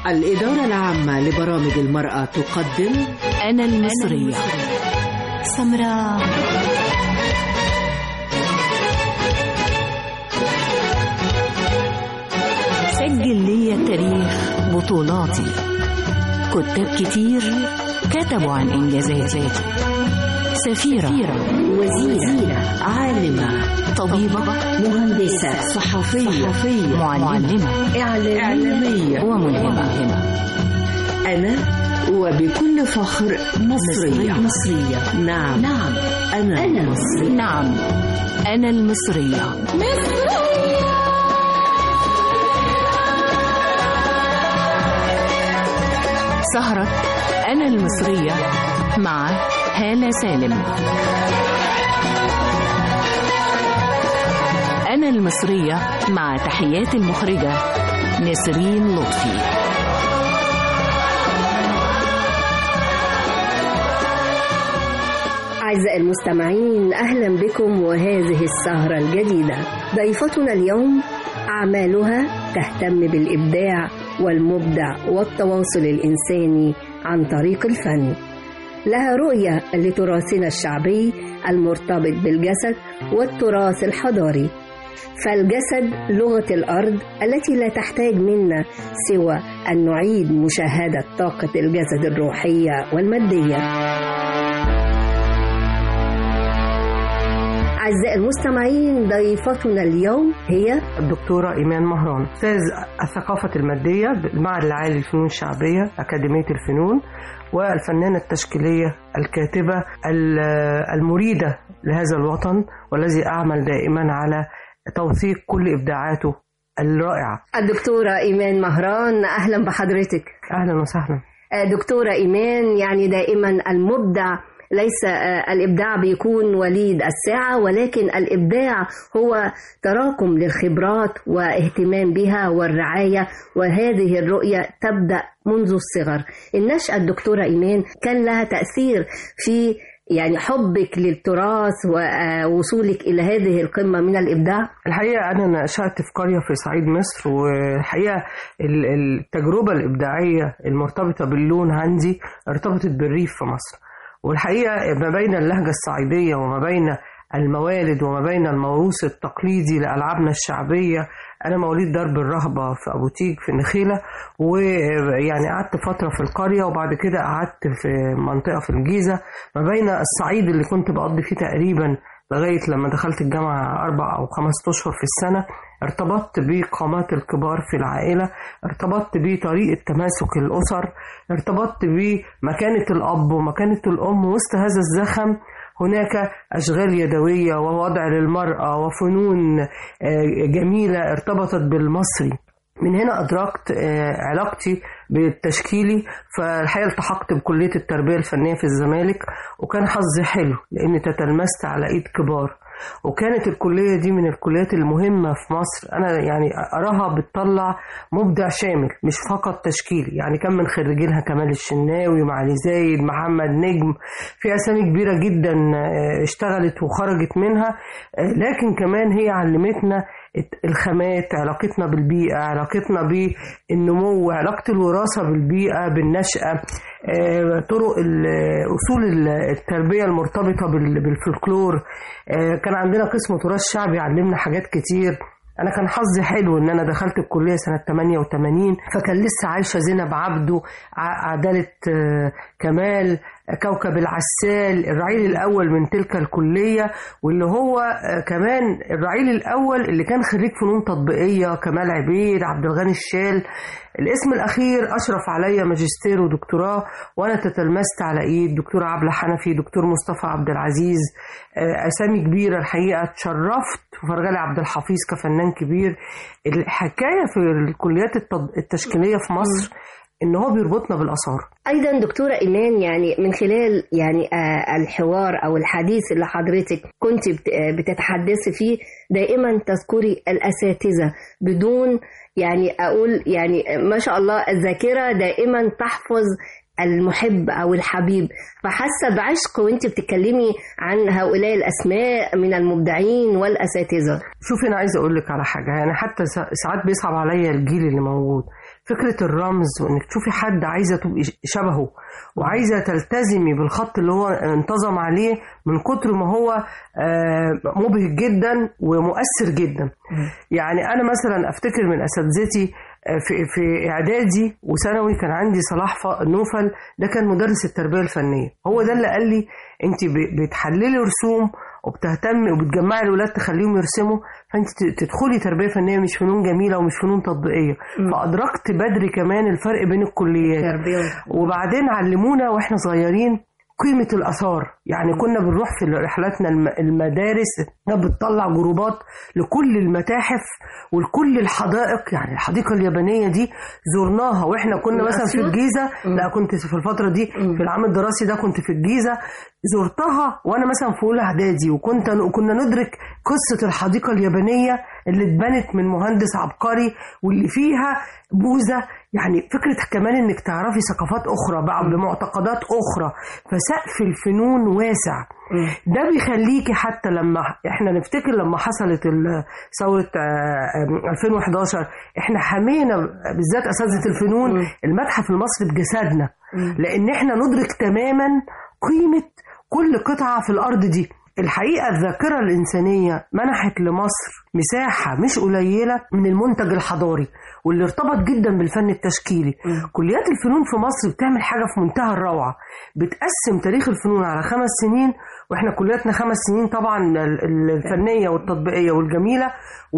الإدارة العامة لبرامج المرأة تقدم أنا المصرية سمراء سجل لي التاريخ بطولاتي كتاب كتير كتبوا عن إنجازاتي سفيرة وزيرة عالمة طبيبة مهندسة صحفية معلمة إعلامية وملهمة أنا وبكل فخر مصرية مصرية نعم نعم أنا, أنا مصرية نعم أنا المصرية سهرة أنا المصرية مع هالة سالم أنا المصرية مع تحيات المخرجة نسرين لطفي أعزائي المستمعين أهلا بكم وهذه السهرة الجديدة ضيفتنا اليوم أعمالها تهتم بالإبداع والمبدع والتواصل الإنساني عن طريق الفن لها رؤية لتراثنا الشعبي المرتبط بالجسد والتراث الحضاري فالجسد لغة الأرض التي لا تحتاج منا سوى أن نعيد مشاهدة طاقة الجسد الروحية والمادية أعزائي المستمعين ضيفتنا اليوم هي الدكتورة إيمان مهران أستاذ الثقافة المادية بالمعهد العالي للفنون الشعبية أكاديمية الفنون والفنانة التشكيلية الكاتبة المريدة لهذا الوطن والذي أعمل دائما على توثيق كل إبداعاته الرائعة الدكتورة إيمان مهران أهلا بحضرتك أهلا وسهلا دكتورة إيمان يعني دائما المبدع ليس الإبداع بيكون وليد الساعة ولكن الإبداع هو تراكم للخبرات واهتمام بها والرعاية وهذه الرؤية تبدأ منذ الصغر النشأة الدكتورة إيمان كان لها تأثير في يعني حبك للتراث ووصولك إلى هذه القمة من الإبداع الحقيقة أنا نشأت في قرية في صعيد مصر والحقيقة التجربة الإبداعية المرتبطة باللون عندي ارتبطت بالريف في مصر والحقيقة ما بين اللهجة الصعيدية وما بين الموالد وما بين الموروث التقليدي لألعابنا الشعبية أنا مواليد درب الرهبة في أبو تيج في النخيلة ويعني قعدت فترة في القرية وبعد كده قعدت في منطقة في الجيزة ما بين الصعيد اللي كنت بقضي فيه تقريبا لغاية لما دخلت الجامعة أربع أو خمسة أشهر في السنة ارتبطت بقامات الكبار في العائلة ارتبطت بطريقة تماسك الأسر ارتبطت بمكانة الأب ومكانة الأم وسط هذا الزخم هناك أشغال يدوية ووضع للمرأة وفنون جميلة ارتبطت بالمصري من هنا أدركت علاقتي بالتشكيلي فالحقيقة التحقت بكلية التربية الفنية في الزمالك وكان حظي حلو لأني تتلمست على إيد كبار وكانت الكلية دي من الكليات المهمة في مصر أنا يعني أراها بتطلع مبدع شامل مش فقط تشكيلي يعني كان من خريجينها كمال الشناوي معالي زايد محمد نجم في أسامي كبيرة جدا اشتغلت وخرجت منها لكن كمان هي علمتنا الخامات علاقتنا بالبيئة علاقتنا بالنمو علاقة الوراثة بالبيئة بالنشأة طرق أصول التربية المرتبطة بالفلكلور كان عندنا قسم تراث شعبي علمنا حاجات كتير انا كان حظي حلو ان انا دخلت الكليه سنه 88 فكان لسه عايشه زينب عبده عداله كمال كوكب العسال الرعيل الاول من تلك الكليه واللي هو كمان الرعيل الاول اللي كان خريج فنون تطبيقيه كمال عبيد عبد الغني الشال الاسم الاخير اشرف عليا ماجستير ودكتوراه وانا تتلمست على ايد دكتور عبله حنفي دكتور مصطفى عبد العزيز اسامي كبيره الحقيقه اتشرفت وفرجالي عبد الحفيظ كفنان كبير الحكايه في الكليات التشكيليه في مصر ان هو بيربطنا بالاثار ايضا دكتوره ايمان يعني من خلال يعني الحوار او الحديث اللي حضرتك كنت بتتحدثي فيه دائما تذكري الاساتذه بدون يعني اقول يعني ما شاء الله الذاكره دائما تحفظ المحب او الحبيب فحاسه بعشق وانت بتتكلمي عن هؤلاء الاسماء من المبدعين والاساتذه شوفي انا عايزه اقول لك على حاجه يعني حتى ساعات بيصعب عليا الجيل اللي موجود فكره الرمز وانك تشوفي حد عايزه تبقي شبهه وعايزه تلتزمي بالخط اللي هو انتظم عليه من كتر ما هو آه، مبهج جدا ومؤثر جدا يعني انا مثلا افتكر من اساتذتي آه، في في اعدادي وثانوي كان عندي صلاح ف- نوفل ده كان مدرس التربيه الفنيه هو ده اللي قال لي انت ب- بتحللي رسوم وبتهتمي وبتجمعي الولاد تخليهم يرسموا فانت ت- تدخلي تربيه فنيه مش فنون جميله ومش فنون تطبيقيه فادركت بدري كمان الفرق بين الكليات تربية وبعدين علمونا واحنا صغيرين قيمة الآثار يعني كنا بنروح في رحلاتنا الم- المدارس كانت بتطلع جروبات لكل المتاحف ولكل الحدائق يعني الحديقة اليابانية دي زرناها واحنا كنا مثلا في أسيوط؟ الجيزة لا كنت في الفترة دي في العام الدراسي ده كنت في الجيزة زرتها وانا مثلا في اولى اعدادي وكنت كنا ندرك قصة الحديقة اليابانية اللي اتبنت من مهندس عبقري واللي فيها بوذا يعني فكرة كمان انك تعرفي ثقافات اخرى بقى بمعتقدات اخرى فسقف الفنون واسع ده بيخليكي حتى لما احنا نفتكر لما حصلت ال- ثورة آه، آه، 2011 احنا حمينا بالذات اساتذة الفنون المتحف المصري بجسدنا لان احنا ندرك تماما قيمة كل قطعة في الارض دي الحقيقة الذاكرة الإنسانية منحت لمصر مساحة مش قليلة من المنتج الحضاري واللي ارتبط جدا بالفن التشكيلي كليات الفنون في مصر بتعمل حاجة في منتهى الروعة بتقسم تاريخ الفنون على خمس سنين واحنا كلياتنا خمس سنين طبعا ال- ال- الفنية والتطبيقية والجميلة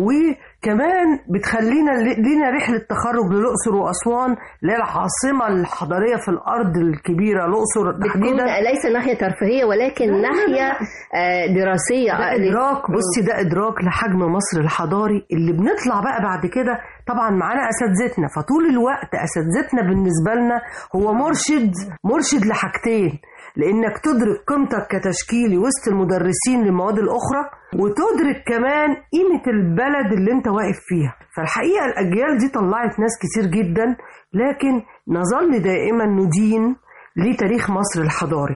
وكمان بتخلينا ل- لينا رحلة تخرج للأقصر وأسوان اللي هي العاصمة الحضارية في الأرض الكبيرة الأقصر بتكون تحديدا ليس ناحية ترفيهية ولكن ناحية آه، دراسية ده آه، ادراك بصي ده ادراك لحجم مصر الحضاري اللي بنطلع بقى بعد كده طبعا معانا اساتذتنا فطول الوقت اساتذتنا بالنسبه لنا هو مرشد مرشد لحاجتين لانك تدرك قيمتك كتشكيلي وسط المدرسين للمواد الاخرى وتدرك كمان قيمه البلد اللي انت واقف فيها فالحقيقه الاجيال دي طلعت ناس كتير جدا لكن نظل دائما ندين لتاريخ مصر الحضاري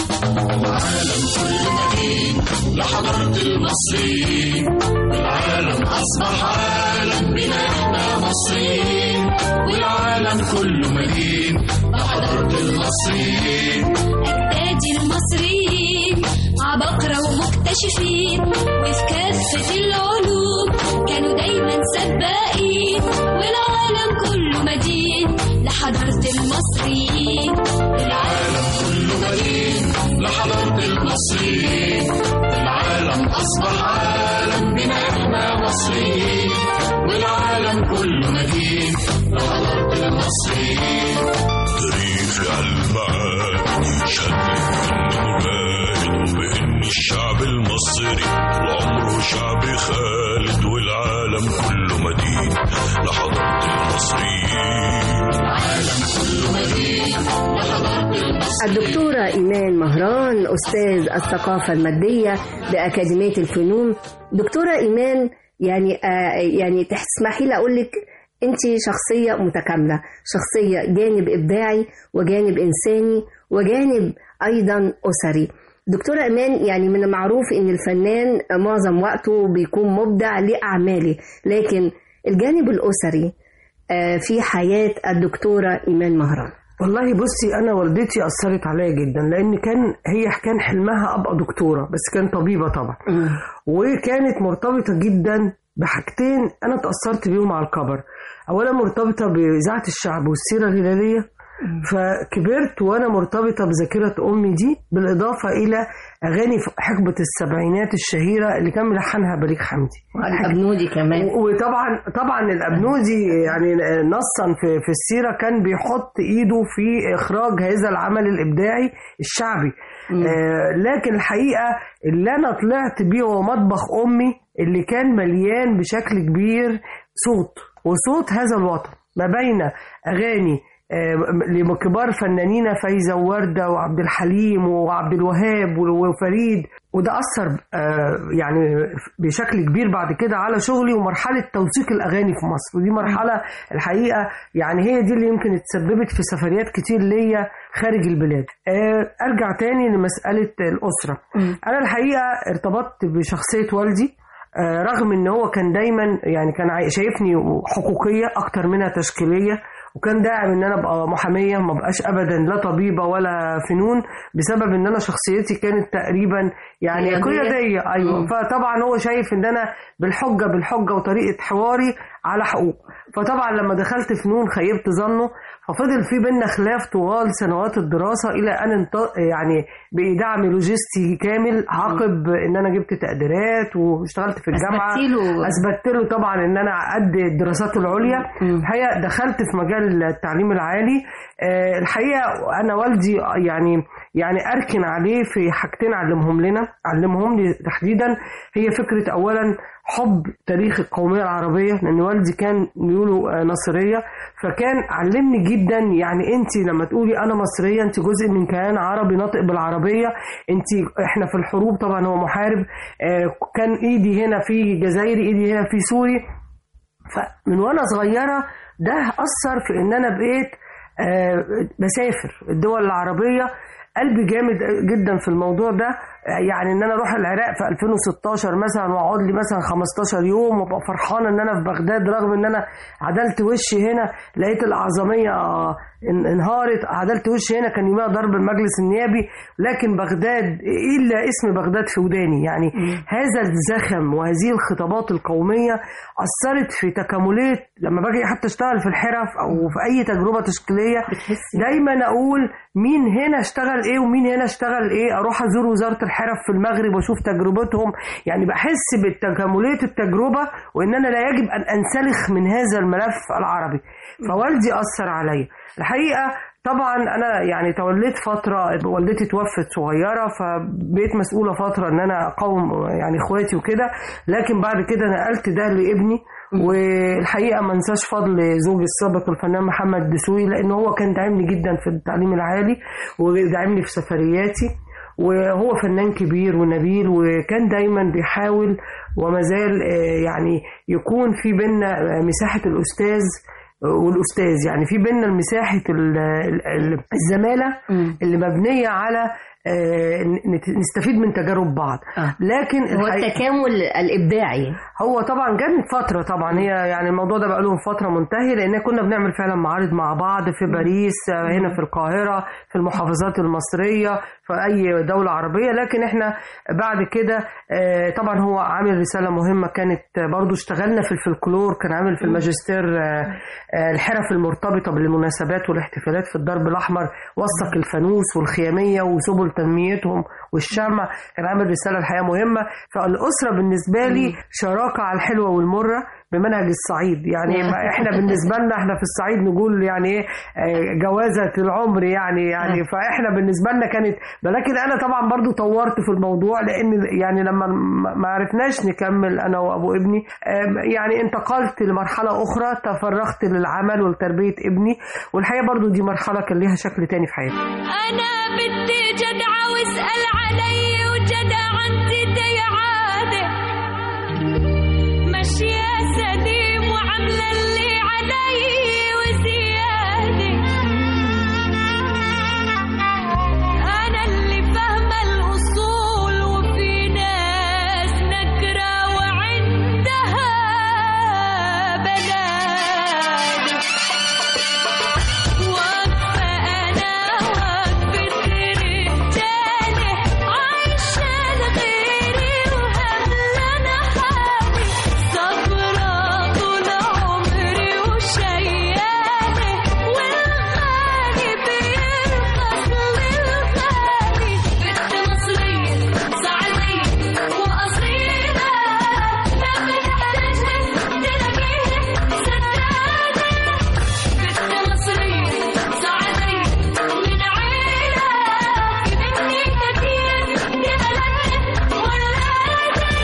أجدادي المصريين عبقرة ومكتشفين وفي كافة العلوم كانوا دايما سباقين والعالم كله مدين لحضارة المصريين العالم كله مدين لحضارة المصريين العالم أصبح عالم بما احنا مصريين والعالم كله مدين لحضارة المصريين تاريخ المعاني شهد الفن مبين بإن الشعب المصري طول عمره شعب خالد والعالم كله مدين لحضارة المصريين الدكتورة إيمان مهران أستاذ الثقافة المادية بأكاديمية الفنون دكتورة إيمان يعني آه يعني تسمحي لي أقول لك أنت شخصية متكاملة شخصية جانب إبداعي وجانب إنساني وجانب أيضا أسري دكتورة إيمان يعني من المعروف إن الفنان معظم وقته بيكون مبدع لأعماله لكن الجانب الأسري آه في حياة الدكتورة إيمان مهران والله بصي انا والدتي اثرت عليا جدا لان كان هي كان حلمها ابقى دكتوره بس كان طبيبه طبعا وكانت مرتبطه جدا بحاجتين انا تاثرت بيهم على الكبر اولا مرتبطه باذاعه الشعب والسيره الهلاليه فكبرت وانا مرتبطه بذاكره امي دي بالاضافه الى اغاني حقبه السبعينات الشهيره اللي كان ملحنها بليغ حمدي الأبنودي كمان و- وطبعا طبعا الابنودي يعني نصا في في السيره كان بيحط ايده في اخراج هذا العمل الابداعي الشعبي آه لكن الحقيقه اللي انا طلعت بيه هو مطبخ امي اللي كان مليان بشكل كبير صوت وصوت هذا الوطن ما بين اغاني آه، لكبار فنانين فايزة ووردة وعبد الحليم وعبد الوهاب وفريد وده أثر آه، يعني بشكل كبير بعد كده على شغلي ومرحلة توثيق الأغاني في مصر ودي مرحلة الحقيقة يعني هي دي اللي يمكن اتسببت في سفريات كتير ليا خارج البلاد آه، أرجع تاني لمسألة الأسرة أنا الحقيقة ارتبطت بشخصية والدي آه، رغم ان هو كان دايما يعني كان عاي- شايفني حقوقيه اكتر منها تشكيليه وكان داعم ان انا ابقى محاميه ما بقاش ابدا لا طبيبه ولا فنون بسبب ان انا شخصيتي كانت تقريبا يعني رياضية. قياديه ايوه مم. فطبعا هو شايف ان انا بالحجه بالحجه وطريقه حواري على حقوق فطبعا لما دخلت فنون خيبت ظنه ففضل في بينا خلاف طوال سنوات الدراسه الى ان انت يعني بدعم لوجستي كامل عقب ان انا جبت تقديرات واشتغلت في الجامعه أثبتي له- اثبتت له طبعا ان انا قد الدراسات العليا مم. الحقيقه دخلت في مجال التعليم العالي آه، الحقيقه انا والدي يعني يعني اركن عليه في حاجتين علمهم لنا علمهم لي تحديدا هي فكره اولا حب تاريخ القوميه العربيه لان والدي كان بيقولوا آه، نصريه فكان علمني جدا يعني انت لما تقولي انا مصريه انت جزء من كيان عربي ناطق بالعربيه انت احنا في الحروب طبعا هو محارب آه، كان ايدي هنا في جزائري ايدي هنا في سوري فمن وانا صغيره ده اثر في ان انا بقيت آه، بسافر الدول العربيه قلبي جامد جدا في الموضوع ده آه، يعني ان انا اروح العراق في 2016 مثلا واقعد لي مثلا 15 يوم وابقى فرحانه ان انا في بغداد رغم ان انا عدلت وشي هنا لقيت الاعظميه آه، ان- انهارت عدلت وشي هنا كان يومها ضرب المجلس النيابي لكن بغداد الا اسم بغداد في وداني يعني هذا الزخم وهذه الخطابات القوميه اثرت في تكاملات لما باجي حتى اشتغل في الحرف او في اي تجربه تشكيليه دايما اقول مين هنا اشتغل ايه ومين هنا اشتغل ايه اروح ازور وزاره الحرف في المغرب واشوف تجربتهم يعني بحس بالتكاملات التجربه وان انا لا يجب ان انسلخ من هذا الملف العربي فوالدي اثر عليا الحقيقه طبعا انا يعني توليت فتره والدتي توفت صغيره فبقيت مسؤوله فتره ان انا اقوم يعني اخواتي وكده لكن بعد كده نقلت ده لابني والحقيقه ما انساش فضل زوجي السابق الفنان محمد دسوقي لان هو كان داعمني جدا في التعليم العالي وداعمني في سفرياتي وهو فنان كبير ونبيل وكان دايما بيحاول وما زال آه، يعني يكون في بينا آه، مساحه الاستاذ والاستاذ يعني في بينا مساحه ال- ال- ال- الزماله مم. اللي مبنيه على آه، نت- نستفيد من تجارب بعض آه. لكن هو الحقيقة- التكامل الإبداعي هو طبعا جت فترة طبعا هي يعني الموضوع ده بقى له فترة منتهي لأن كنا بنعمل فعلا معارض مع بعض في باريس آه، هنا في القاهرة في المحافظات المصرية في أي دولة عربية لكن احنا بعد كده آه، طبعا هو عامل رسالة مهمة كانت برضو اشتغلنا في الفلكلور كان عامل في الماجستير آه، آه، الحرف المرتبطة بالمناسبات والاحتفالات في الدرب الأحمر وثق الفانوس والخيامية وسبل تنميتهم والشمع كان عامل رسالة الحقيقة مهمة فالأسرة بالنسبة لي شراكة على الحلوة والمرة بمنهج الصعيد يعني ما احنا بالنسبة لنا احنا في الصعيد نقول يعني ايه آه، جوازة العمر يعني يعني فاحنا بالنسبة لنا كانت لكن انا طبعا برضو طورت في الموضوع لان يعني لما ما- ما عرفناش نكمل انا وابو ابني آم، يعني انتقلت لمرحلة اخرى تفرغت للعمل ولتربية ابني والحقيقة برضو دي مرحلة كان ليها شكل تاني في حياتي أنا بدي جدعة واسأل علي وجدع عندي دي عادة ماشية سليم وعاملة اللي علي وزيادة أنا اللي فاهمة الأصول وفي ناس نكرة وعندها بلاد واقفة أنا واقفة رجالة عايشة لغيري وهملانة حالي صبرة طول عمري وشيالة والغالي بيرخص للغالي بنت مصرية سعدية وأصيلة ما بتحتاجها تلاقيها سدادة بنت مصرية سعدية من عيلة في مني كتير دي بلدنا ولادة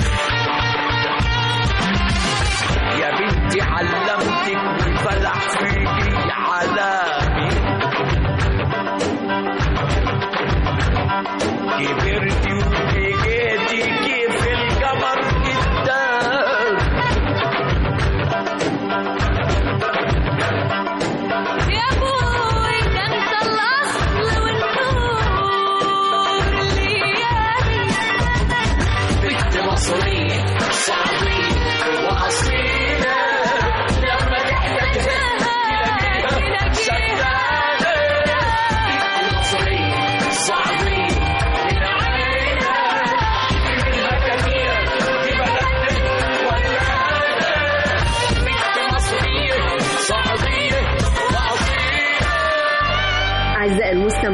يا بنتي علمتك والفلح فيكي علامي كبرتي وبقيتي كيف القمر قدام يا ابوي ده انت الاصل والنور ليالي بنت مصرية شعبية وأصيلة لما تحتاجها تلاقيها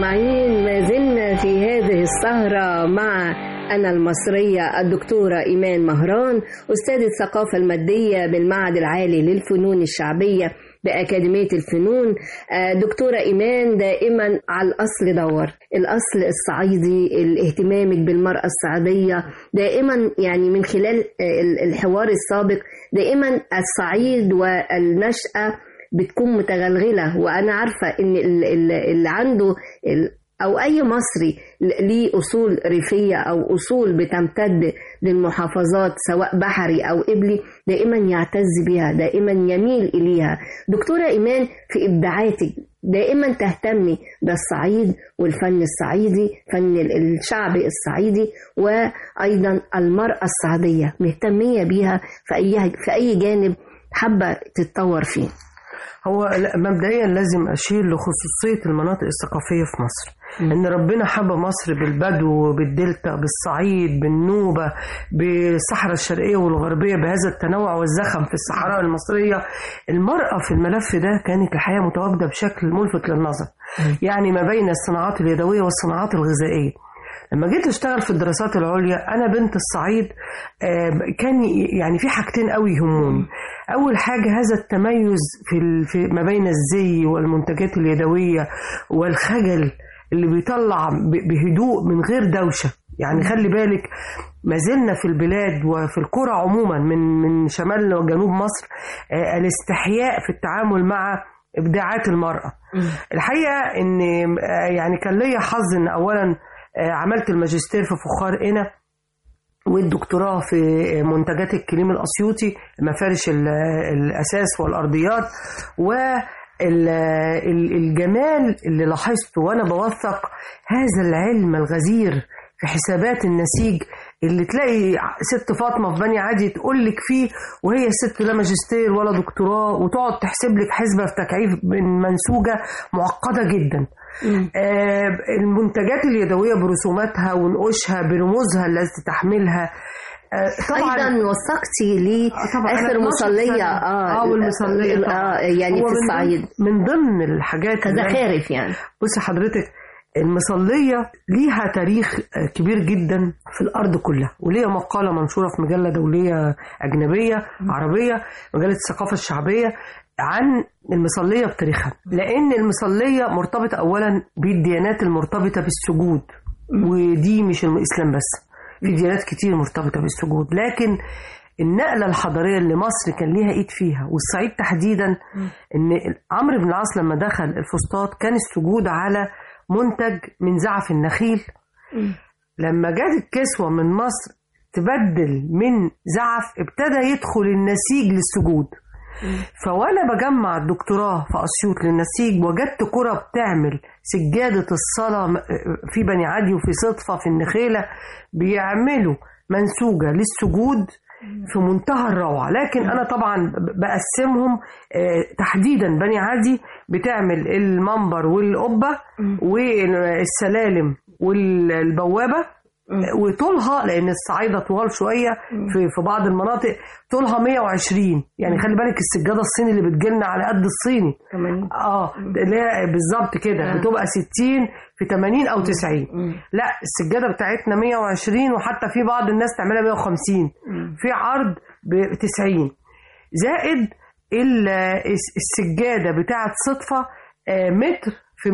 المستمعين ما زلنا في هذه السهرة مع أنا المصرية الدكتورة إيمان مهران أستاذة الثقافة المادية بالمعهد العالي للفنون الشعبية بأكاديمية الفنون آه، دكتورة إيمان دائما على الأصل دور الأصل الصعيدي الاهتمامك بالمرأة الصعيدية دائما يعني من خلال آه، ال- الحوار السابق دائما الصعيد والنشأة بتكون متغلغلة وأنا عارفة إن ال- ال- اللي عنده ال- أو أي مصري ل- ليه أصول ريفية أو أصول بتمتد للمحافظات سواء بحري أو إبلي دائما يعتز بها دائما يميل إليها دكتورة إيمان في إبداعاتك دائما تهتمي بالصعيد والفن الصعيدي فن ال- الشعب الصعيدي وأيضا المرأة الصعيدية مهتمية بيها في أي في أي جانب حابة تتطور فيه هو لا- مبدئيا لازم اشير لخصوصيه المناطق الثقافيه في مصر ان ربنا حب مصر بالبدو بالدلتا بالصعيد بالنوبه بالصحراء الشرقيه والغربيه بهذا التنوع والزخم في الصحراء المصريه المراه في الملف ده كانت الحقيقه متواجده بشكل ملفت للنظر يعني ما بين الصناعات اليدويه والصناعات الغذائيه لما جيت اشتغل في الدراسات العليا انا بنت الصعيد آه، كان ي- يعني في حاجتين قوي يهموني اول حاجه هذا التميز في ال- في ما بين الزي والمنتجات اليدويه والخجل اللي بيطلع ب- بهدوء من غير دوشه يعني خلي بالك ما زلنا في البلاد وفي القرى عموما من من شمال وجنوب مصر آه، الاستحياء في التعامل مع ابداعات المراه الحقيقه ان آه، يعني كان ليا حظ ان اولا آه، عملت الماجستير في فخار قنا والدكتوراه في منتجات الكليم الأسيوطي مفارش ال- الأساس والأرضيات والجمال اللي لاحظته وأنا بوثق هذا العلم الغزير في حسابات النسيج اللي تلاقي ست فاطمه في بني عادي تقول لك فيه وهي ست لا ماجستير ولا دكتوراه وتقعد تحسب لك حسبه في تكعيف من منسوجه معقده جدا. آه، المنتجات اليدويه برسوماتها ونقوشها برموزها التي تحملها آه، طبعا ايضا وثقتي لي آه، طبعاً. أنا اخر 12 مصليه سنة. اه اه والمصليه ال- طبعاً. اه يعني هو في من ضمن- الصعيد من ضمن الحاجات اللي أنا- كزخارف يعني بصي حضرتك المصلية ليها تاريخ آه، كبير جدا في الأرض كلها وليها مقالة منشورة في مجلة دولية أجنبية عربية مجلة الثقافة الشعبية عن المصلية بتاريخها لأن المصلية مرتبطة أولا بالديانات المرتبطة بالسجود ودي مش الإسلام بس في ديانات كتير مرتبطة بالسجود لكن النقلة الحضارية اللي مصر كان ليها ايد فيها والصعيد تحديدا ان عمرو بن العاص لما دخل الفسطاط كان السجود على منتج من زعف النخيل لما جت الكسوة من مصر تبدل من زعف ابتدى يدخل النسيج للسجود فوانا بجمع الدكتوراه في اسيوط للنسيج وجدت كرة بتعمل سجادة الصلاة م- في بني عدي وفي صدفة في النخيلة بيعملوا منسوجة للسجود في منتهى الروعة لكن أنا طبعا ب- بقسمهم آه، تحديدا بني عدي بتعمل المنبر والقبة والسلالم والبوابة وطولها لان الصعايده طوال شويه في في بعض المناطق طولها 120 يعني خلي بالك السجاده الصيني اللي بتجيلنا على قد الصيني كمان اه لا بالظبط كده بتبقى 60 في 80 او 90 لا السجاده بتاعتنا 120 وحتى في بعض الناس تعملها 150 في عرض ب 90 زائد ال- الس- السجاده بتاعت صدفه آه، متر في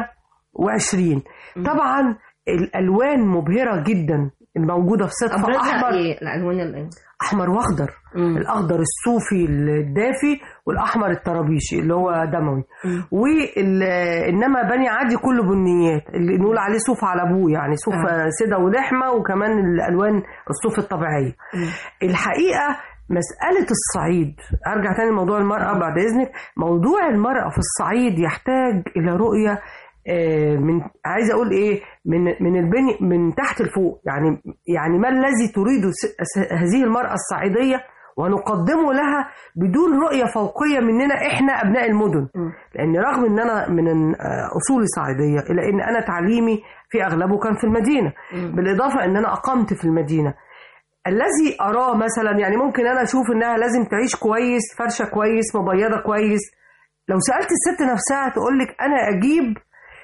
120 طبعا الالوان مبهره جدا الموجوده في صدفه ابرزها احمر ايه الالوان اللي احمر واخضر مم. الاخضر الصوفي الدافي والاحمر الطرابيشي اللي هو دموي وال انما بني عادي كله بنيات اللي نقول عليه صوف على ابوه يعني صوف آه. سده ولحمه وكمان الالوان الصوف الطبيعيه الحقيقه مسألة الصعيد أرجع تاني لموضوع المرأة بعد إذنك موضوع المرأة في الصعيد يحتاج إلى رؤية آه، من عايزة أقول إيه من من البني من تحت لفوق يعني يعني ما الذي تريد س- س- هذه المرأة الصعيدية ونقدمه لها بدون رؤية فوقية مننا إحنا أبناء المدن لأن رغم إن أنا من آه، أصولي صعيدية إلا إن أنا تعليمي في أغلبه كان في المدينة بالإضافة إن أنا أقمت في المدينة الذي اراه مثلا يعني ممكن انا اشوف انها لازم تعيش كويس فرشه كويس مبيضه كويس لو سالت الست نفسها تقول لك انا اجيب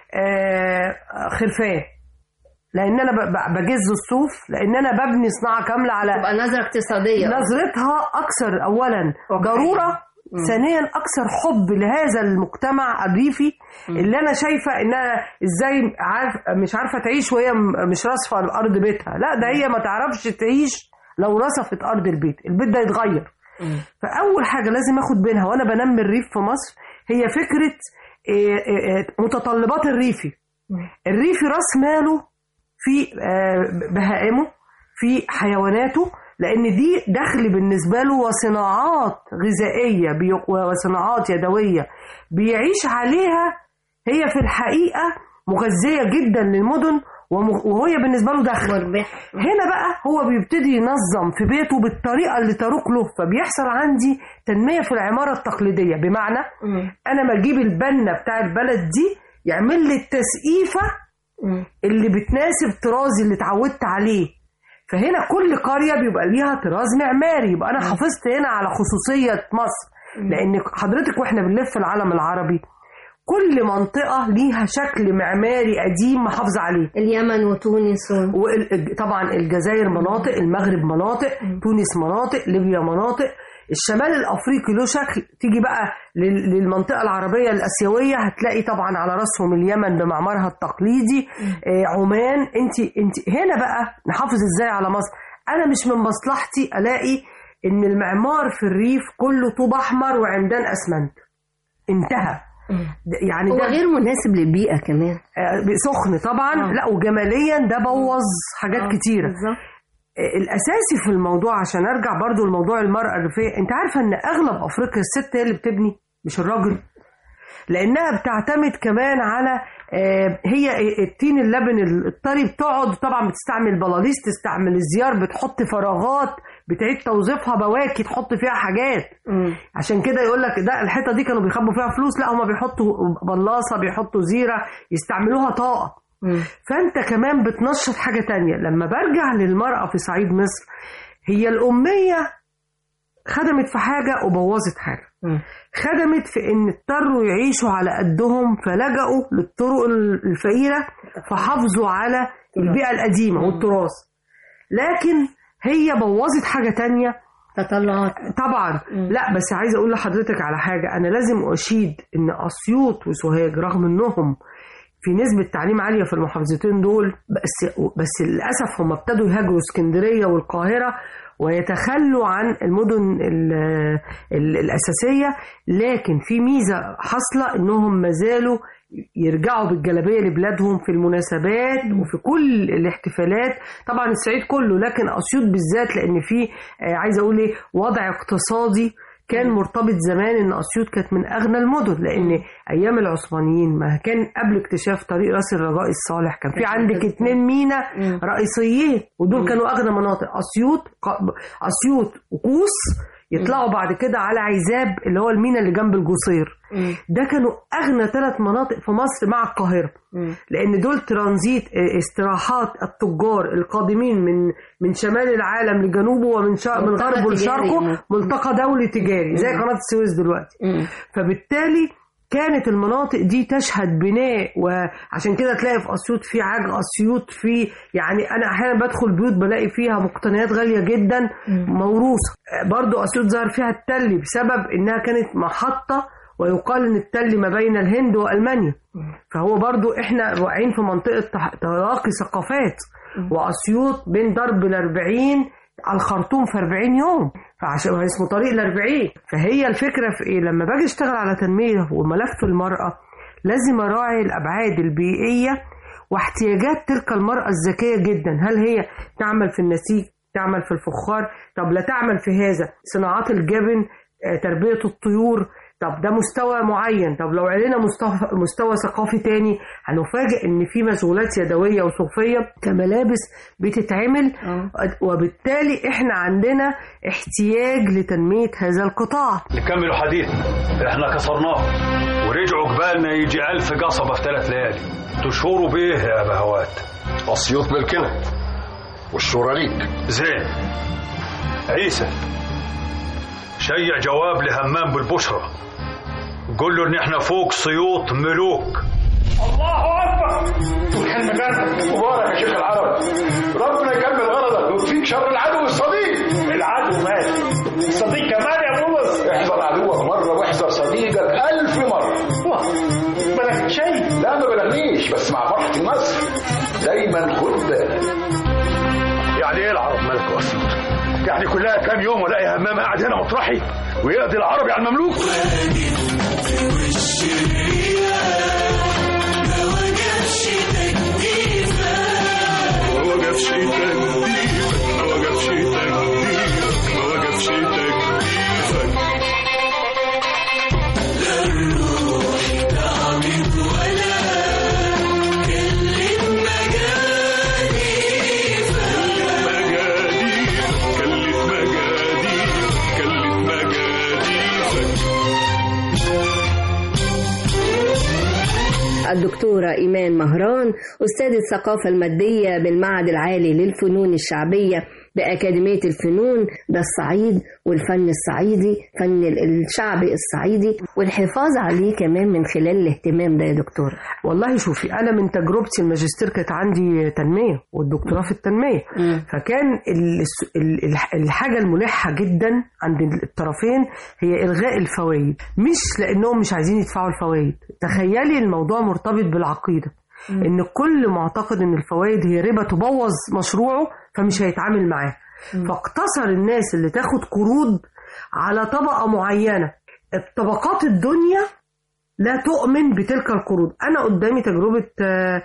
آه، خرفان لان انا ب- ب- بجز الصوف لان انا ببني صناعه كامله على تبقى نظرة اقتصادية نظرتها اكثر اولا ضروره ثانيا اكثر حب لهذا المجتمع الريفي اللي انا شايفه انها ازاي عارف مش عارفه تعيش وهي م- مش رصفه الارض بيتها لا ده هي ما تعرفش تعيش لو رصفت ارض البيت البيت ده يتغير فاول حاجه لازم اخد بينها وانا بنمي الريف في مصر هي فكره إيه، إيه، إيه، متطلبات الريفي الريفي راس ماله في آه، بهائمه في حيواناته لان دي دخل بالنسبه له وصناعات غذائيه بي- وصناعات يدويه بيعيش عليها هي في الحقيقه مغذيه جدا للمدن وم- وهي بالنسبه له دخل مربح هنا بقى هو بيبتدي ينظم في بيته بالطريقه اللي تروق له فبيحصل عندي تنميه في العماره التقليديه بمعنى انا ما اجيب البنا بتاع البلد دي يعمل لي التسقيفه اللي بتناسب طرازي اللي اتعودت عليه فهنا كل قريه بيبقى ليها طراز معماري يبقى انا حافظت هنا على خصوصيه مصر لان حضرتك واحنا بنلف العالم العربي كل منطقه ليها شكل معماري قديم محافظه عليه اليمن وتونس و... وطبعا الجزائر مناطق المغرب مناطق تونس مناطق ليبيا مناطق الشمال الافريقي له شكل تيجي بقى لل- للمنطقه العربيه الاسيويه هتلاقي طبعا على راسهم اليمن بمعمارها التقليدي آه، عمان انت انت هنا بقى نحافظ ازاي على مصر انا مش من مصلحتي الاقي ان المعمار في الريف كله طوب احمر وعمدان اسمنت انتهى ده- يعني هو ده غير مناسب للبيئة كمان آه، سخن طبعا آه. لا وجماليا ده بوظ حاجات آه، كتيره بالظبط آه، الاساسي في الموضوع عشان ارجع برضو لموضوع المراه الريفيه انت عارفه ان اغلب افريقيا الست هي اللي بتبني مش الراجل لانها بتعتمد كمان على آه، هي التين اللبن الطري بتقعد طبعا بتستعمل بلاليس تستعمل الزيار بتحط فراغات بتعيد توظيفها بواكي تحط فيها حاجات عشان كده يقول لك ده الحيطه دي كانوا بيخبوا فيها فلوس لا هما بيحطوا بلاصه بيحطوا زيره يستعملوها طاقه فانت كمان بتنشط حاجه تانية لما برجع للمراه في صعيد مصر هي الاميه خدمت في حاجه وبوظت حاجه خدمت في ان اضطروا يعيشوا على قدهم فلجأوا للطرق الفقيره فحافظوا على البيئه القديمه والتراث لكن هي بوظت حاجه تانية تطلعات طبعا لا بس عايزه اقول لحضرتك على حاجه انا لازم اشيد ان اسيوط وسوهاج رغم انهم في نسبة تعليم عالية في المحافظتين دول بس بس للأسف هم ابتدوا يهاجروا اسكندرية والقاهرة ويتخلوا عن المدن ال ال الأساسية لكن في ميزة حاصلة إنهم ما زالوا يرجعوا بالجلابية لبلادهم في المناسبات وفي كل الاحتفالات طبعا الصعيد كله لكن أسيوط بالذات لأن في آه، عايزة أقول إيه وضع اقتصادي كان مرتبط زمان ان اسيوط كانت من اغنى المدن لان ايام العثمانيين ما كان قبل اكتشاف طريق راس الرجاء الصالح كان في عندك اتنين مينا رئيسيين ودول كانوا اغنى مناطق اسيوط ق- اسيوط وقوس يطلعوا بعد كده على عزاب اللي هو المينا اللي جنب الجسير ده كانوا اغنى ثلاث مناطق في مصر مع القاهره لان دول ترانزيت اه، استراحات التجار القادمين من من شمال العالم لجنوبه ومن شرق من ملتقى غربه تجاري. لشرقه ملتقى دولي تجاري زي قناه السويس دلوقتي فبالتالي كانت المناطق دي تشهد بناء وعشان كده تلاقي في اسيوط في عاج اسيوط في يعني انا احيانا بدخل بيوت بلاقي فيها مقتنيات غاليه جدا موروثه برضو اسيوط ظهر فيها التل بسبب انها كانت محطه ويقال ان التل ما بين الهند والمانيا فهو برضو احنا واقعين في منطقه تح- تلاقي ثقافات واسيوط بين ضرب الاربعين على الخرطوم في 40 يوم فعشان هو اسمه طريق الأربعين فهي الفكرة في إيه لما باجي أشتغل على تنمية وملف المرأة لازم أراعي الأبعاد البيئية واحتياجات تلك المرأة الذكية جدا هل هي تعمل في النسيج تعمل في الفخار طب لا تعمل في هذا صناعات الجبن آه، تربية الطيور طب ده مستوى معين طب لو علينا مستوى, مستوى ثقافي تاني هنفاجئ ان في مشغولات يدويه وصوفيه كملابس بتتعمل وبالتالي احنا عندنا احتياج لتنميه هذا القطاع نكملوا حديث احنا كسرناه ورجعوا جبالنا يجي ألف قصبة في ثلاث ليالي تشوروا بيه يا بهوات أسيوط ملكنا والشورى ليك زين عيسى شيع جواب لهمام بالبشرى قول له ان احنا فوق سيوط ملوك الله اكبر والحلم جنة مبارك يا شيخ العرب ربنا يكمل غرضك ويكفيك شر العدو الصديق العدو مات الصديق كمان يا بولس احذر عدوك مره واحذر صديقك ألف مره بلغ شيء لا ما بلغنيش بس مع فرحه النصر دايما خد بالك يعني ايه العرب ملك واسود يعني كلها كام يوم والاقي همام قاعد هنا مطرحي ويقضي العربي على المملوك ما وقفش تجديدك ما وقفش تجديدك ما وقفش تجديدك لا الروح تعبت ولا كلت مجاديفك مجاديفك كلت مجاديفك كلت مجاديفك الدكتورة إيمان مهران أستاذ الثقافة المادية بالمعهد العالي للفنون الشعبية بأكاديمية الفنون ده الصعيد والفن الصعيدي فن ال- الشعبي الصعيدي والحفاظ عليه كمان من خلال الاهتمام ده يا دكتورة والله شوفي انا من تجربتي الماجستير كانت عندي تنميه والدكتوراه في التنميه فكان ال- ال- ال- الحاجه الملحه جدا عند الطرفين هي الغاء الفوائد مش لانهم مش عايزين يدفعوا الفوائد تخيلي الموضوع مرتبط بالعقيده ان الكل معتقد ان الفوائد هي ربا تبوظ مشروعه فمش هيتعامل معاه فاقتصر الناس اللي تاخد قروض على طبقه معينه الطبقات الدنيا لا تؤمن بتلك القروض انا قدامي تجربه آه،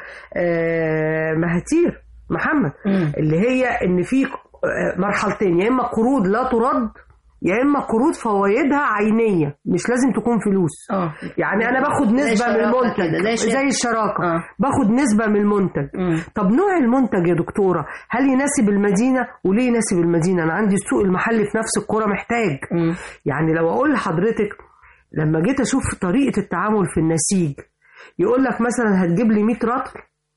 آه، مهاتير محمد اللي هي ان في آه، مرحلتين يا اما قروض لا ترد يا اما قروض فوائدها عينيه مش لازم تكون فلوس اه يعني انا باخد زي نسبه من الشراكة كده، المنتج زي زي الشراكة. الشراكه آه. باخد نسبه من المنتج طب نوع المنتج يا دكتوره هل يناسب المدينه وليه يناسب المدينه انا عندي السوق المحلي في نفس القرى محتاج يعني لو اقول لحضرتك لما جيت اشوف طريقه التعامل في النسيج يقول لك مثلا هتجيب لي 100 رطل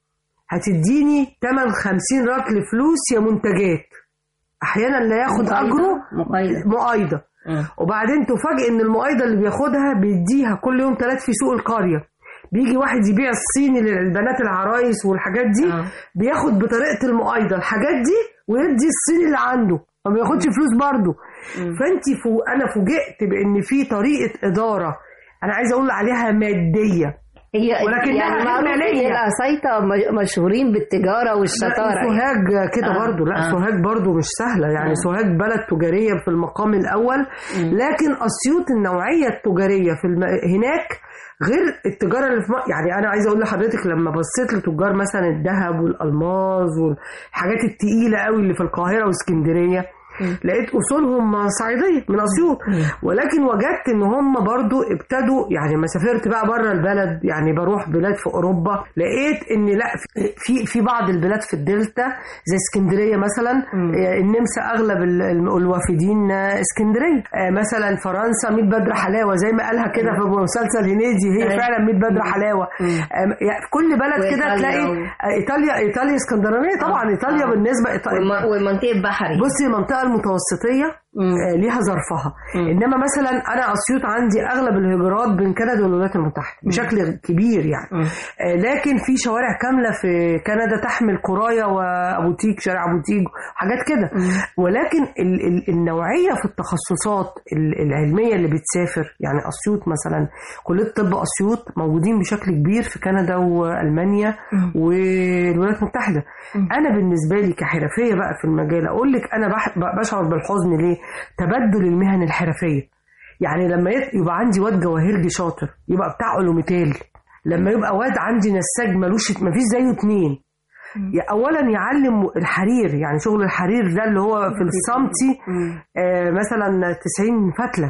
هتديني 8 50 رطل فلوس يا منتجات احيانا لا ياخد اجره مقايضة مقايضه وبعدين تفاجئ ان المقايضه اللي بياخدها بيديها كل يوم ثلاث في سوق القريه بيجي واحد يبيع الصيني للبنات العرايس والحاجات دي بياخد بطريقه المقايضه الحاجات دي ويدي الصيني اللي عنده ما بياخدش فلوس برضه فانت فو انا فوجئت بان في طريقه اداره انا عايزه اقول عليها ماديه هي ولكنها يعني غير معروف ان مالية. القصيطة م- مشهورين بالتجارة والشطارة لا سوهاج كده آه، برضو لا آه. سوهاج برضو مش سهلة يعني آه. سوهاج بلد تجارية في المقام الأول لكن أسيوط النوعية التجارية في الم... هناك غير التجارة اللي في م... يعني أنا عايزة أقول لحضرتك لما بصيت لتجار مثلا الذهب والألماظ والحاجات التقيلة قوي اللي في القاهرة واسكندرية لقيت اصولهم صعيديه من اسيوط ولكن وجدت ان هم برضو ابتدوا يعني ما سافرت بقى بره البلد يعني بروح بلاد في اوروبا لقيت ان لا في في بعض البلاد في الدلتا زي اسكندريه مثلا آه، النمسا اغلب ال- ال- الوافدين آه، اسكندريه آه، مثلا فرنسا 100 بدر حلاوه زي ما قالها كده في مسلسل هنيدي هي أيوة. فعلا 100 بدر حلاوه آه، يعني في كل بلد كده وإيطاليا تلاقي و- آه، ايطاليا ايطاليا اسكندرانيه طبعا ايطاليا آه. بالنسبه إيطاليا وم- ومنطقة بحري بصي المنطقة المتوسطية آه، ليها ظرفها انما مثلا انا اسيوط عندي اغلب الهجرات بين كندا والولايات المتحده بشكل كبير يعني آه، لكن في شوارع كامله في كندا تحمل قرايه وابوتيك شارع ابوتيك حاجات كده ولكن ال ال النوعيه في التخصصات ال- العلميه اللي بتسافر يعني اسيوط مثلا كليه طب اسيوط موجودين بشكل كبير في كندا والمانيا والولايات المتحده انا بالنسبه لي كحرفيه بقى في المجال اقول لك انا بح- بشعر بالحزن ليه تبدل المهن الحرفيه يعني لما يت- يبقى عندي واد جواهرجي شاطر يبقى بتاع الوميتال لما يبقى واد عندي نساج ملوش مفيش زيه اتنين يا- اولا يعلم الحرير يعني شغل الحرير ده اللي هو في الصمتي آه مثلا 90 فتله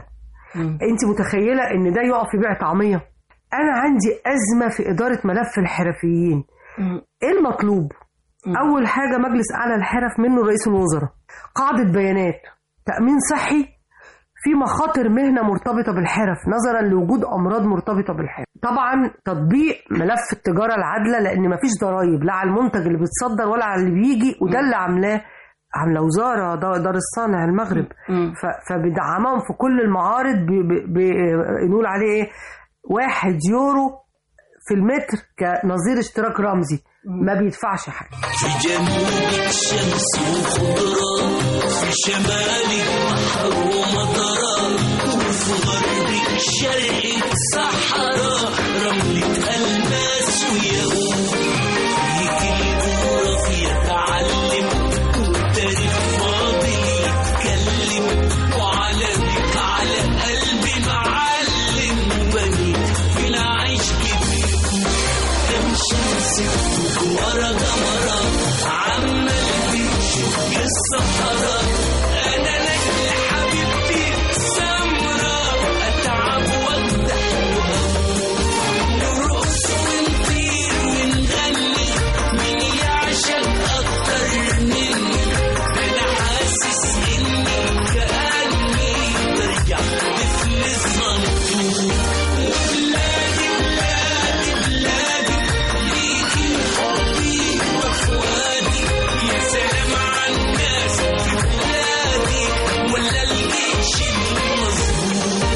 انت متخيله ان ده يقف يبيع طعميه انا عندي ازمه في اداره ملف الحرفيين ايه المطلوب اول حاجه مجلس اعلى الحرف منه رئيس الوزراء قاعده بيانات تامين صحي في مخاطر مهنه مرتبطه بالحرف نظرا لوجود امراض مرتبطه بالحرف طبعا تطبيق ملف التجاره العادله لان مفيش ضرائب لا على المنتج اللي بيتصدر ولا على اللي بيجي وده اللي عاملاه عامله وزاره دا- دار الصانع المغرب ف- فبدعمهم في كل المعارض بي- بي- بي- نقول عليه ايه واحد يورو في المتر كنظير اشتراك رمزي ما بيدفعش حاجه في جنوبك شمس وخضرة في شمالك بحر ومطرة وفي غربك شرقك صحراء رملة ألماس وياقوت فيك الجغرافيا تعلم والتاريخ فاضل يتكلم وعلمك على قلبي معلم وبنيت في العيش كبير كم شمسك ورا قمرة عمال بتشوف الصحراء أنا لك حبيبتي سمرة أتعب وأفتح نرقص ونطير ونغني مين يعشق أكتر مني أنا حاسس إني كأني برجع طفل صغنطوط بلادي بلادي بلادي ليكي حبي وفؤادي يا سلام على الناس في بلادي ولا الجيش المظبوط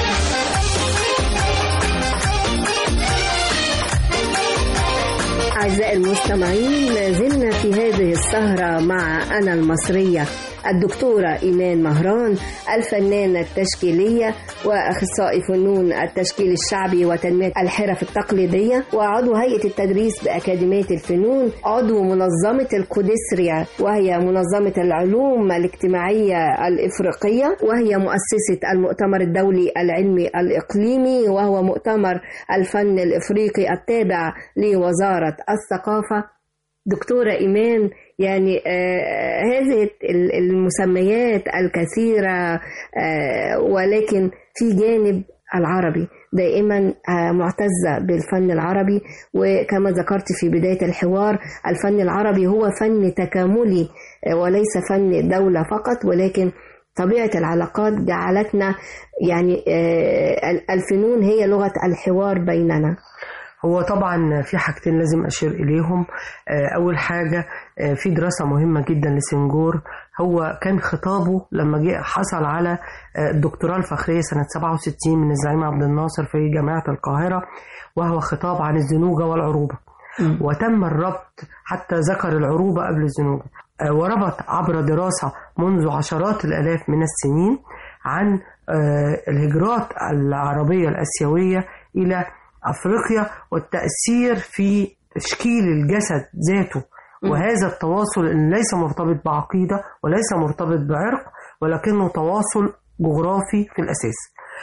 أعزائي المستمعين ما زلنا في هذه السهرة مع أنا المصرية الدكتورة إيمان مهران الفنانة التشكيلية وأخصائي فنون التشكيل الشعبي وتنمية الحرف التقليدية وعضو هيئة التدريس بأكاديمية الفنون عضو منظمة الكوديسريا وهي منظمة العلوم الاجتماعية الإفريقية وهي مؤسسة المؤتمر الدولي العلمي الإقليمي وهو مؤتمر الفن الإفريقي التابع لوزارة الثقافة دكتورة إيمان يعني آه هذه ال- المسميات الكثيرة آه ولكن في جانب العربي دائما آه معتزة بالفن العربي وكما ذكرت في بداية الحوار الفن العربي هو فن تكاملي آه وليس فن دولة فقط ولكن طبيعة العلاقات جعلتنا يعني آه الفنون هي لغة الحوار بيننا هو طبعا في حاجتين لازم اشير اليهم آه، اول حاجه آه، في دراسه مهمه جدا لسنجور هو كان خطابه لما جه حصل على آه، الدكتوراه الفخريه سنه 67 من الزعيم عبد الناصر في جامعه القاهره وهو خطاب عن الزنوجه والعروبه وتم الربط حتى ذكر العروبه قبل الزنوجه آه، وربط عبر دراسه منذ عشرات الالاف من السنين عن آه، الهجرات العربيه الاسيويه الى افريقيا والتاثير في تشكيل الجسد ذاته وهذا التواصل اللي ليس مرتبط بعقيده وليس مرتبط بعرق ولكنه تواصل جغرافي في الاساس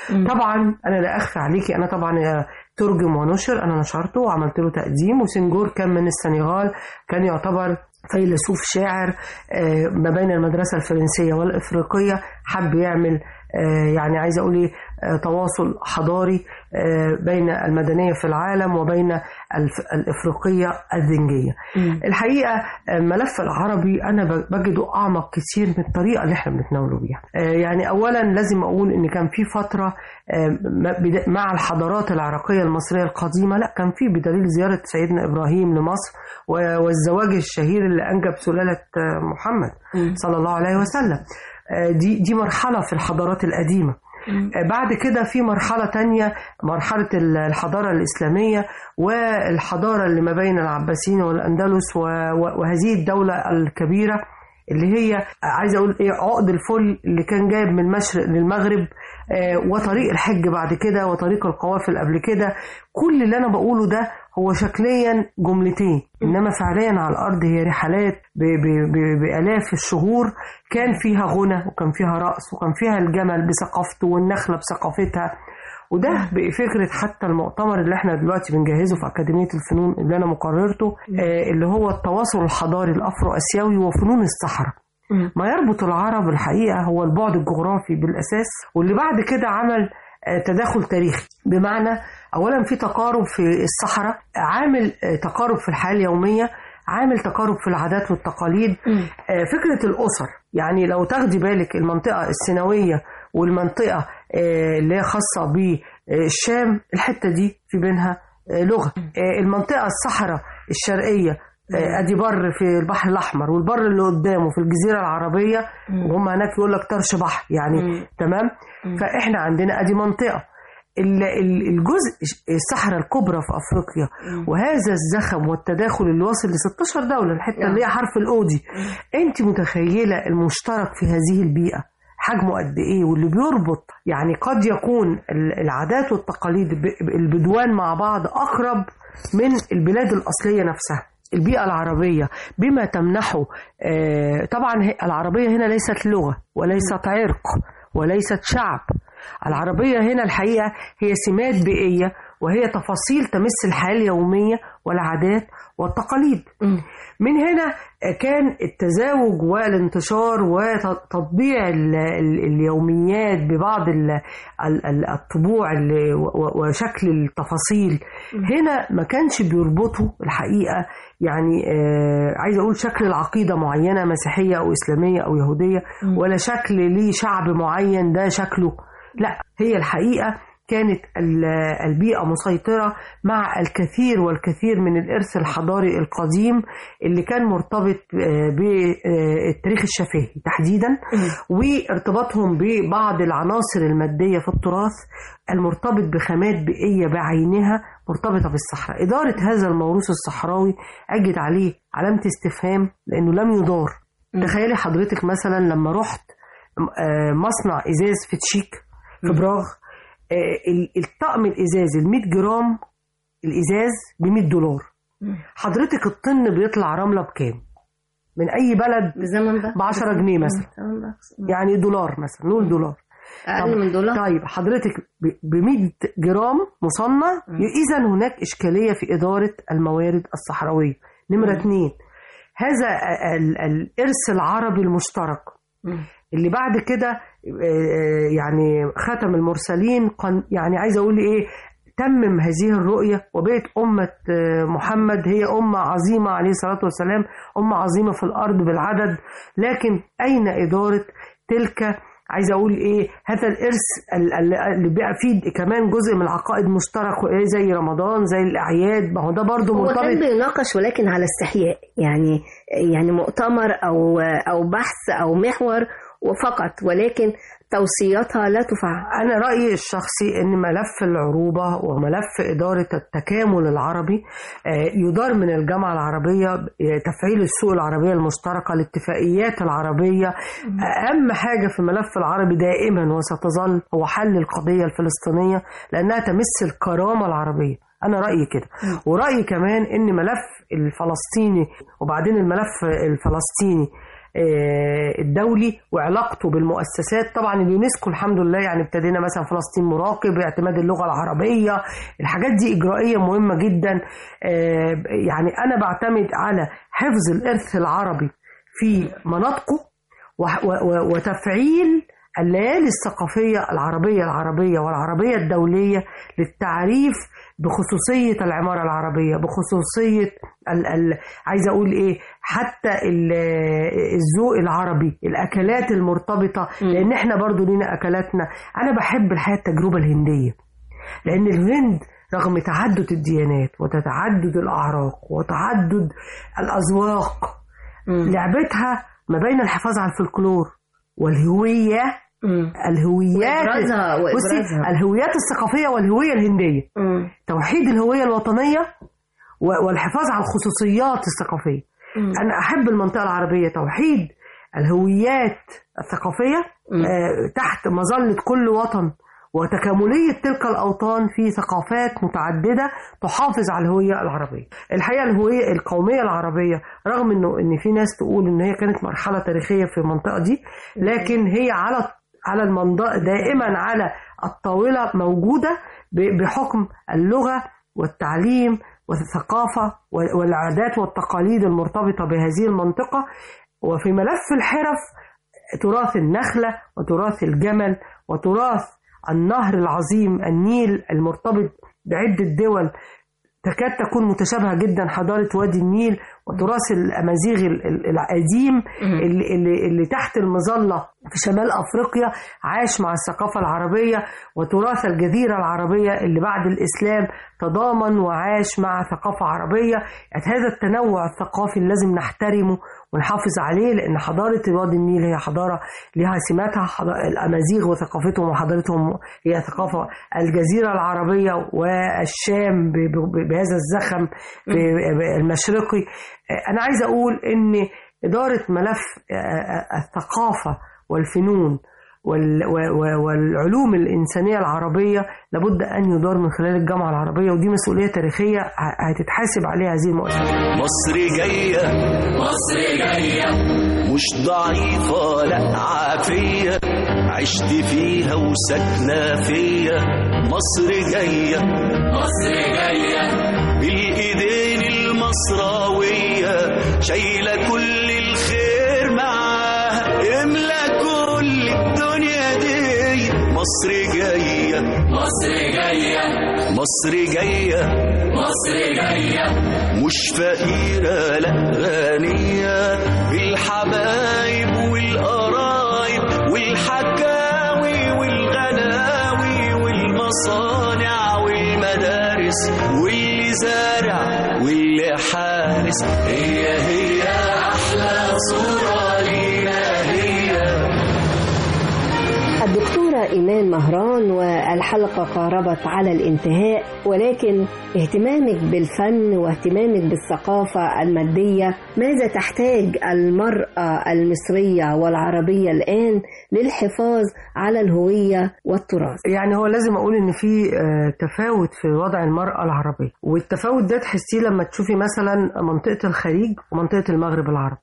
طبعا انا لا اخفى عليكي انا طبعا ترجم ونشر انا نشرته وعملت له تقديم وسنجور كان من السنغال كان يعتبر فيلسوف شاعر آه، ما بين المدرسه الفرنسيه والافريقيه حب يعمل آه، يعني عايزه اقول ايه آه، تواصل حضاري آه، بين المدنيه في العالم وبين الف- الافريقيه الزنجيه. الحقيقه آه، ملف العربي انا ب- بجده اعمق كتير من الطريقه اللي احنا بنتناوله بيها. آه، يعني اولا لازم اقول ان كان في فتره آه، م- بدا- مع الحضارات العراقيه المصريه القديمه لا كان في بدليل زياره سيدنا ابراهيم لمصر و- والزواج الشهير اللي انجب سلاله آه، محمد صلى الله عليه وسلم. آه، دي دي مرحله في الحضارات القديمه. آه، بعد كده في مرحلة تانية مرحلة ال- الحضارة الإسلامية والحضارة اللي ما بين العباسيين والأندلس و- و- وهذه الدولة الكبيرة اللي هي عايزة أقول إيه عقد الفل اللي كان جايب من المشرق للمغرب آه، وطريق الحج بعد كده وطريق القوافل قبل كده كل اللي أنا بقوله ده هو شكليا جملتين إنما فعليا على الأرض هي رحلات ب- ب- ب- بآلاف الشهور كان فيها غنى وكان فيها رقص وكان فيها الجمل بثقافته والنخلة بثقافتها وده بفكرة حتى المؤتمر اللي احنا دلوقتي بنجهزه في أكاديمية الفنون اللي أنا مقررته آه، اللي هو التواصل الحضاري الأفرو أسيوي وفنون الصحراء ما يربط العرب الحقيقة هو البعد الجغرافي بالأساس واللي بعد كده عمل آه، تداخل تاريخي بمعنى أولا في تقارب في الصحراء عامل آه، تقارب في الحياة اليومية عامل تقارب في العادات والتقاليد آه، فكرة الأسر يعني لو تاخدي بالك المنطقة السيناوية والمنطقة آه، اللي هي خاصة بالشام الحتة دي في بينها آه، لغة آه، المنطقة الصحراء الشرقية آه، ادي بر في البحر الاحمر والبر اللي قدامه في الجزيره العربيه وهم هناك يقول لك طرش بحر يعني تمام فاحنا عندنا ادي منطقه ال- ال- الجزء الصحراء الكبرى في افريقيا وهذا الزخم والتداخل اللي واصل ل 16 دوله الحته اللي هي حرف الاودي انت متخيله المشترك في هذه البيئه حجمه قد ايه واللي بيربط يعني قد يكون ال- العادات والتقاليد ب- البدوان مع بعض اقرب من البلاد الاصليه نفسها البيئة العربية بما تمنحه آه، طبعا هي- العربية هنا ليست لغة وليست عرق وليست شعب العربية هنا الحقيقة هي سمات بيئية وهي تفاصيل تمس الحياة اليومية والعادات والتقاليد من هنا كان التزاوج والانتشار وتطبيع ال- ال- اليوميات ببعض ال- ال- ال- الطبوع ال- و- و- وشكل التفاصيل هنا ما كانش بيربطوا الحقيقة يعني آه، عايزة أقول شكل العقيدة معينة مسيحية أو إسلامية أو يهودية ولا شكل ليه شعب معين ده شكله لا هي الحقيقة كانت ال- البيئة مسيطرة مع الكثير والكثير من الإرث الحضاري القديم اللي كان مرتبط آه، بالتاريخ الشفاهي تحديدا وارتباطهم ببعض العناصر المادية في التراث المرتبط بخامات بيئية بعينها مرتبطة بالصحراء إدارة هذا الموروث الصحراوي أجد عليه علامة استفهام لأنه لم يدار تخيلي حضرتك مثلا لما رحت آه، مصنع إزاز في تشيك في براغ آه، ال- الطقم الإزاز ال 100 جرام الإزاز ب 100 دولار حضرتك الطن بيطلع رملة بكام؟ من أي بلد بالزمن ده ب 10 جنيه مثلا يعني دولار مثلا نقول دولار أقل طب- من دولار طيب حضرتك ب 100 جرام مصنع اذا هناك اشكاليه في اداره الموارد الصحراويه نمره اثنين هذا ال- الارث العربي المشترك اللي بعد كده آه، يعني ختم المرسلين قن- يعني عايزه اقول ايه تمم هذه الرؤية وبقت أمة آه، محمد هي أمة عظيمة عليه الصلاة والسلام أمة عظيمة في الأرض بالعدد لكن أين إدارة تلك عايزه اقول ايه هذا الارث ال- ال- اللي بقى فيه كمان جزء من العقائد مشترك وايه زي رمضان زي الاعياد ما هو ده برضه هو كان مرتبط بيناقش ولكن على استحياء يعني يعني مؤتمر او او بحث او محور وفقط ولكن توصياتها لا تفعل أنا رأيي الشخصي أن ملف العروبة وملف إدارة التكامل العربي آه، يدار من الجامعة العربية آه، تفعيل السوق العربية المشتركة الاتفاقيات العربية أهم حاجة في الملف العربي دائما وستظل هو حل القضية الفلسطينية لأنها تمس الكرامة العربية أنا رأيي كده ورأيي كمان أن ملف الفلسطيني وبعدين الملف الفلسطيني آه، الدولي وعلاقته بالمؤسسات طبعا اليونسكو الحمد لله يعني ابتدينا مثلا فلسطين مراقب اعتماد اللغه العربيه الحاجات دي اجرائيه مهمه جدا آه، يعني انا بعتمد على حفظ الارث العربي في مناطقه وح- و- و- وتفعيل الليالي الثقافية العربية العربية والعربية الدولية للتعريف بخصوصية العمارة العربية بخصوصية ال ال عايزة أقول إيه حتى ال- الذوق العربي الأكلات المرتبطة لأن إحنا برضو لينا أكلاتنا أنا بحب الحياة التجربة الهندية لأن الهند رغم تعدد الديانات وتعدد الأعراق وتعدد الأذواق لعبتها ما بين الحفاظ على الفولكلور والهوية الهويات وإبرازها- بصي وإبرازها. الهويات الثقافية والهوية الهندية توحيد الهوية الوطنية و- والحفاظ على الخصوصيات الثقافية أنا أحب المنطقة العربية توحيد الهويات الثقافية آه، تحت مظلة كل وطن وتكاملية تلك الأوطان في ثقافات متعددة تحافظ على الهوية العربية الحقيقة الهوية القومية العربية رغم أنه إن في ناس تقول إن هي كانت مرحلة تاريخية في المنطقة دي لكن هي على على المنطقة دائما على الطاولة موجودة ب- بحكم اللغة والتعليم والثقافة والعادات والتقاليد المرتبطة بهذه المنطقة وفي ملف الحرف تراث النخلة وتراث الجمل وتراث النهر العظيم النيل المرتبط بعدة دول تكاد تكون متشابهة جدا حضارة وادي النيل وتراث الامازيغ ال- ال- القديم اللي, اللي, اللي تحت المظله في شمال افريقيا عاش مع الثقافه العربيه وتراث الجزيره العربيه اللي بعد الاسلام تضامن وعاش مع ثقافه عربيه يعني هذا التنوع الثقافي اللي لازم نحترمه ونحافظ عليه لان حضاره وادي النيل هي حضاره لها سماتها حض- الامازيغ وثقافتهم وحضارتهم هي ثقافه الجزيره العربيه والشام ب- ب- بهذا الزخم في المشرقي انا عايزه اقول ان اداره ملف الثقافه والفنون وال- و- و- والعلوم الإنسانية العربية لابد أن يدار من خلال الجامعة العربية ودي مسؤولية تاريخية ه- هتتحاسب عليها هذه المؤسسة مصر جاية مصر جاية مش ضعيفة لا عافية عشت فيها وسكنة فيا مصر جاية مصر جاية بالإيدين المصراوية شايلة كل الخير معاها املى كل الدنيا دي مصر جاية مصر جاية مصر جاية مصر جاية مش فقيرة لا غنية بالحبايب والقرايب والحكاوي والغناوي والمصانع والمدارس واللي زارع واللي حارس هي هي أحلى صورة لينا هي الدكتورة إيمان مهران والحلقة قاربت على الانتهاء ولكن اهتمامك بالفن واهتمامك بالثقافة المادية ماذا تحتاج المرأة المصرية والعربية الآن للحفاظ على الهوية والتراث يعني هو لازم اقول ان في آه، تفاوت في وضع المراه العربيه والتفاوت ده تحسيه لما تشوفي مثلا منطقه الخليج ومنطقه المغرب العربي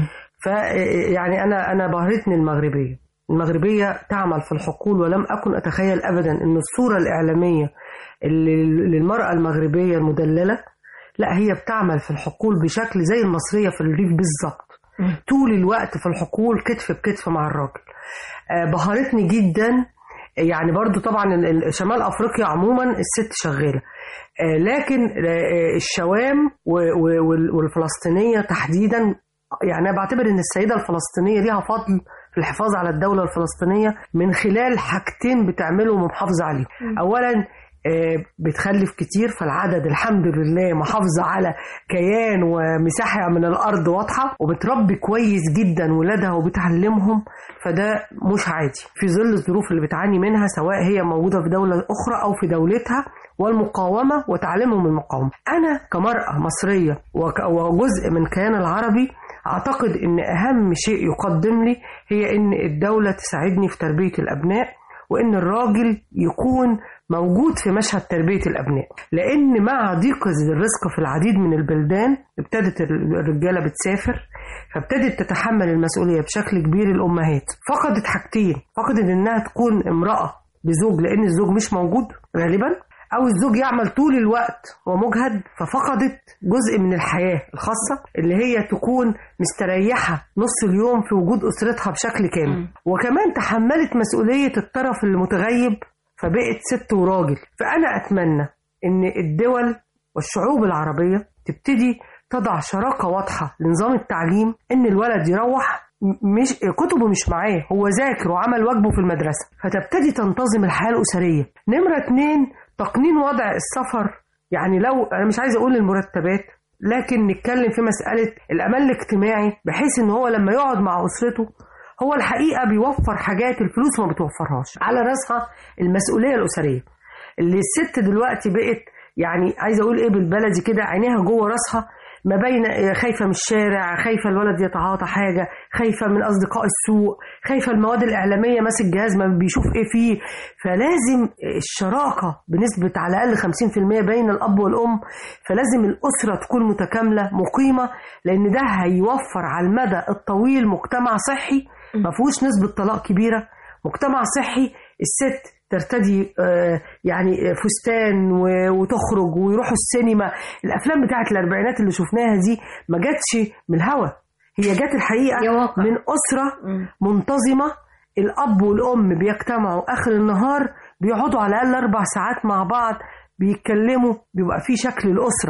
ف يعني انا انا بهرتني المغربيه المغربيه تعمل في الحقول ولم اكن اتخيل ابدا ان الصوره الاعلاميه اللي للمراه المغربيه المدلله لا هي بتعمل في الحقول بشكل زي المصريه في الريف بالظبط طول الوقت في الحقول كتف بكتف مع الراجل آه، بهرتني جدا يعني برضو طبعا ال- ال- شمال افريقيا عموما الست شغاله آه، لكن آه، الشوام و- و- وال- والفلسطينيه تحديدا يعني انا بعتبر ان السيده الفلسطينيه ليها فضل في الحفاظ على الدوله الفلسطينيه من خلال حاجتين بتعملهم ومحافظه عليهم اولا آه، بتخلف كتير فالعدد الحمد لله محافظة على كيان ومساحة من الأرض واضحة وبتربي كويس جدا ولادها وبتعلمهم فده مش عادي في ظل الظروف اللي بتعاني منها سواء هي موجودة في دولة أخرى أو في دولتها والمقاومة وتعليمهم المقاومة أنا كمرأة مصرية وك- وجزء من كيان العربي أعتقد إن أهم شيء يقدم لي هي إن الدولة تساعدني في تربية الأبناء وإن الراجل يكون موجود في مشهد تربية الأبناء لأن مع ضيق الرزق في العديد من البلدان ابتدت الرجالة بتسافر فابتدت تتحمل المسؤولية بشكل كبير الأمهات فقدت حاجتين فقدت إنها تكون امرأة بزوج لأن الزوج مش موجود غالبا أو الزوج يعمل طول الوقت ومجهد ففقدت جزء من الحياة الخاصة اللي هي تكون مستريحة نص اليوم في وجود أسرتها بشكل كامل وكمان تحملت مسؤولية الطرف المتغيب فبقت ست وراجل فأنا أتمنى إن الدول والشعوب العربية تبتدي تضع شراكة واضحة لنظام التعليم إن الولد يروح م- مش كتبه مش معاه هو ذاكر وعمل واجبه في المدرسة فتبتدي تنتظم الحياة الأسرية نمرة اتنين تقنين وضع السفر يعني لو أنا مش عايزة أقول المرتبات لكن نتكلم في مسألة الأمان الاجتماعي بحيث إن هو لما يقعد مع أسرته هو الحقيقة بيوفر حاجات الفلوس ما بتوفرهاش على راسها المسؤولية الأسرية اللي الست دلوقتي بقت يعني عايزة أقول إيه بالبلدي كده عينيها جوه راسها ما بين خايفة من الشارع خايفة الولد يتعاطى حاجة خايفة من أصدقاء السوء خايفة المواد الإعلامية ماسك جهاز ما بيشوف إيه فيه فلازم الشراكة بنسبة على الأقل 50% بين الأب والأم فلازم الأسرة تكون متكاملة مقيمة لأن ده هيوفر على المدى الطويل مجتمع صحي ما فيهوش نسبة طلاق كبيرة مجتمع صحي الست ترتدي آه، يعني فستان و- وتخرج ويروحوا السينما الافلام بتاعت الاربعينات اللي شفناها دي ما جاتش من الهوا هي جت الحقيقه من اسره منتظمه الاب والام بيجتمعوا اخر النهار بيقعدوا على الاقل اربع ساعات مع بعض بيتكلموا بيبقى في شكل الاسره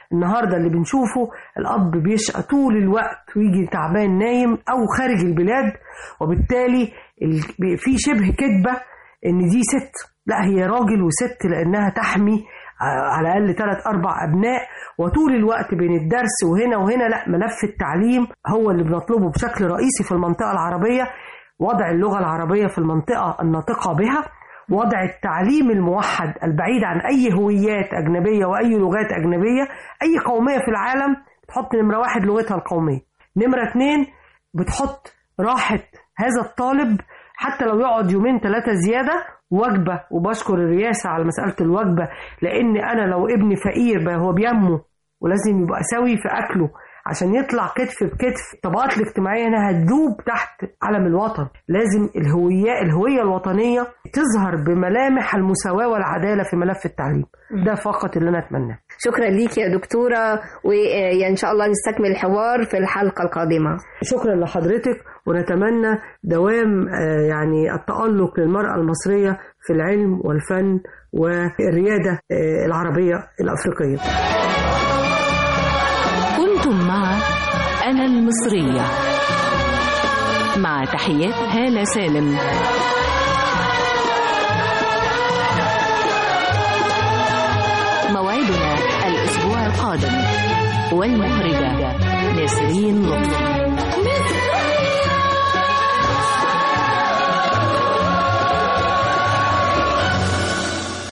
النهارده اللي بنشوفه الاب بيشقى طول الوقت ويجي تعبان نايم او خارج البلاد وبالتالي ال- في شبه كذبه ان دي ست لا هي راجل وست لانها تحمي ع- على الاقل ثلاث اربع ابناء وطول الوقت بين الدرس وهنا وهنا لا ملف التعليم هو اللي بنطلبه بشكل رئيسي في المنطقه العربيه وضع اللغه العربيه في المنطقه الناطقه بها وضع التعليم الموحد البعيد عن اي هويات اجنبيه واي لغات اجنبيه اي قوميه في العالم بتحط نمره واحد لغتها القوميه نمره اتنين بتحط راحه هذا الطالب حتى لو يقعد يومين ثلاثه زياده وجبه وبشكر الرئاسه على مساله الوجبه لان انا لو ابني فقير بقى هو بينمو ولازم يبقى سوي في اكله عشان يطلع كتف بكتف الطبقات الاجتماعيه هنا هتدوب تحت علم الوطن لازم الهويه الهويه الوطنيه تظهر بملامح المساواه والعداله في ملف التعليم ده فقط اللي انا اتمناه شكرا ليك يا دكتورة وإن شاء الله نستكمل الحوار في الحلقة القادمة شكرا لحضرتك ونتمنى دوام آه، يعني التألق للمرأة المصرية في العلم والفن والريادة آه، العربية الأفريقية كنتم مع أنا المصرية مع تحيات هالة سالم موعدنا الأسبوع القادم والمخرجة نسرين لطفي